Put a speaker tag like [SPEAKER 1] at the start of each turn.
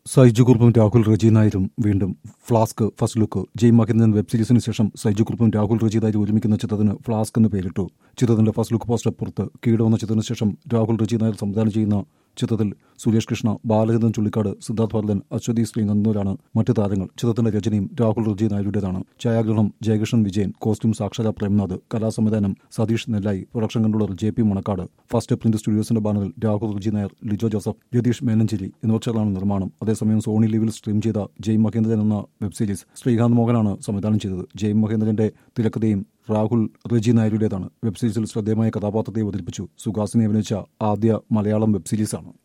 [SPEAKER 1] സൈജു കുറുപ്പും രാഹുൽ റജി നായരും വീണ്ടും flask first look Jai Mahendran web സീരീസിന് ശേഷം സൈജു കുറുപ്പും രാഹുൽ റജി നായരും ഒരുമിക്കുന്ന ചിത്രത്തിന് ഫ്ലാസ്ക് എന്ന് പേരിട്ടു ചിത്രത്തിന്റെ ഫസ്റ്റ് ലുക്ക് പോസ്റ്റർ പുറത്ത് കീട് വന്ന ചിത്രത്തിന് ശേഷം രാഹുൽ റജി നായർ സംവിധാനം ചെയ്യുന്ന ചിത്രത്തിൽ സുരേഷ് കൃഷ്ണ ബാലചന്ദ്രൻ ചുള്ളിക്കാട് സിദ്ധാർത്ഥ് ഭരതൻ അശ്വതി ശ്രീങ് എന്നിവരാണ് മറ്റു താരങ്ങൾ ചിത്രത്തിന്റെ രചനയും രാഹുൽ റജി നായരുടേതാണ് ഛായാഗ്രഹണം ജയകൃഷ്ണൻ വിജയൻ കോസ്റ്റ്യൂം സാക്ഷര പ്രേംനാഥ് കലാസംവിധാനം Satheesh Nellayi production controller J P Manakkad first print സ്റ്റുഡിയോസിന്റെ ബാനറിൽ രാഹുൽ റജി നായർ ലിജോ ജോസഫ് രതീഷ് മേനഞ്ചേരി എന്നിവർ ചേർന്നാണ് നിർമ്മാണം അതേസമയം സോണി ലിവിൽ സ്ട്രീം ചെയ്ത ജയ് മഹേന്ദ്രൻ എന്ന വെബ് സീരീസ് ശ്രീകാന്ത് മോഹനാണ് സംവിധാനം ചെയ്തത് ജയ് മഹേന്ദ്രന്റെ തിരക്കഥയും രാഹുൽ റജി നായരുടേതാണ് വെബ് സീരീസിൽ ശ്രദ്ധേയമായ കഥാപാത്രത്തെ അവതരിപ്പിച്ചു സുഹാസിനെ അഭിനയിച്ച ആദ്യ മലയാളം വെബ് സീരീസാണ്